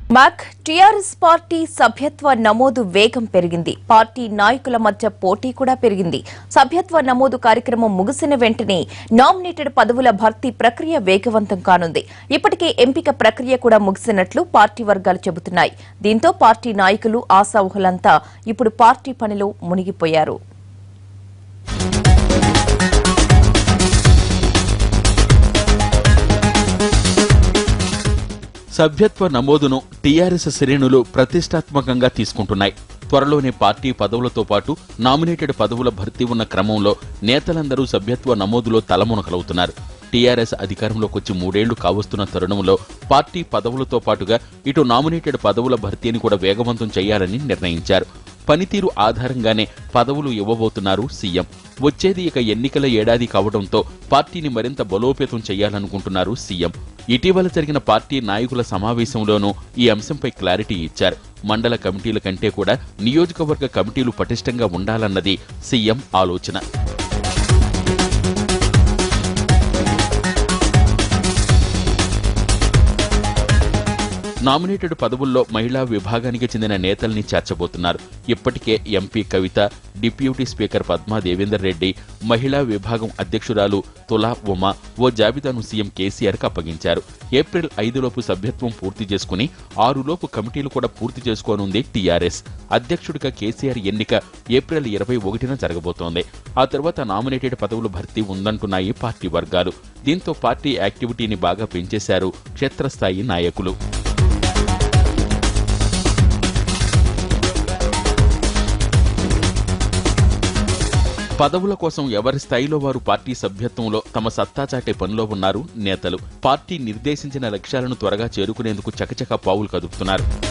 మాక్ TRS party సభ్యత్వ నమోదు వేగం పెరిగింది పార్టీ నాయకుల మధ్య పోటీ కూడా పెరిగింది సభ్యత్వ నమోదు కార్యక్రమం ముగిసిన వెంటనే నామినేటెడ్ పదవుల భర్తీ ప్రక్రియ వేగవంతం కానుంది ఇప్పటికే ఎంపిక ప్రక్రియ కూడా ముగిసినట్లు పార్టీ వర్గాలు చెబుతున్నాయి దీంతో పార్టీ నాయకులు ఆశావుహులంతా ఇప్పుడు పార్టీ పనిలో మునిగిపోయారు సభ్యత్వ నమోదును టీఆర్ఎస్ శ్రేణులు ప్రతిష్టాత్మకంగా తీసుకుంటున్నాయి త్వరలోనే పార్టీ పదవులతో పాటు నామినేటెడ్ పదవుల భర్తీ ఉన్న క్రమంలో నేతలందరూ సభ్యత్వ నమోదులో తలమునకలవుతున్నారు టీఆర్ఎస్ అధికారంలోకి వచ్చి మూడేళ్లు కావస్తున్న తరుణంలో పార్టీ పదవులతో పాటుగా ఇటు నామినేటెడ్ పదవుల భర్తీని కూడా వేగవంతం చేయాలని నిర్ణయించారు పనితీరు ఆధారంగానే పదవులు ఇవ్వబోతున్నారు సీఎం వచ్చేది ఇక ఎన్నికల ఏడాది కావడంతో పార్టీని మరింత బలోపేతం చేయాలనుకుంటున్నారు సీఎం ఇటీవల జరిగిన పార్టీ నాయకుల సమావేశంలోనూ ఈ అంశంపై క్లారిటీ ఇచ్చారు మండల కమిటీల కంటే కూడా నియోజకవర్గ కమిటీలు పటిష్టంగా ఉండాలన్నది సీఎం ఆలోచన నామినేటెడ్ పదవుల్లో మహిళా విభాగానికి చెందిన నేతల్ని చేర్చబోతున్నారు ఇప్పటికే MP Kavitha deputy speaker Padma Devender Reddy మహిళా విభాగం అధ్యక్షురాలు తులా ఉమా ఓ జాబితాను సీఎం కేసీఆర్ కు అప్పగించారు ఏప్రిల్ ఐదులోపు సభ్యత్వం పూర్తి చేసుకుని ఆరులోపు కమిటీలు కూడా పూర్తి చేసుకోనుంది టీఆర్ఎస్ అధ్యక్షుడిగా కేసీఆర్ ఎన్నిక ఏప్రిల్ ఇరవై ఒకటిన జరగబోతోంది ఆ తర్వాత నామినేటెడ్ పదవులు భర్తీ ఉందంటున్నాయి పార్టీ వర్గాలు దీంతో పార్టీ యాక్టివిటీని బాగా పెంచేశారు క్షేత్రస్థాయి నాయకులు పదవుల కోసం ఎవరి స్థాయిలో వారు పార్టీ సభ్యత్వంలో తమ సత్తా చాటే పనిలో ఉన్నారు నేతలు పార్టీ నిర్దేశించిన లక్ష్యాలను త్వరగా చేరుకునేందుకు చకచక పావులు కదుపుతున్నారు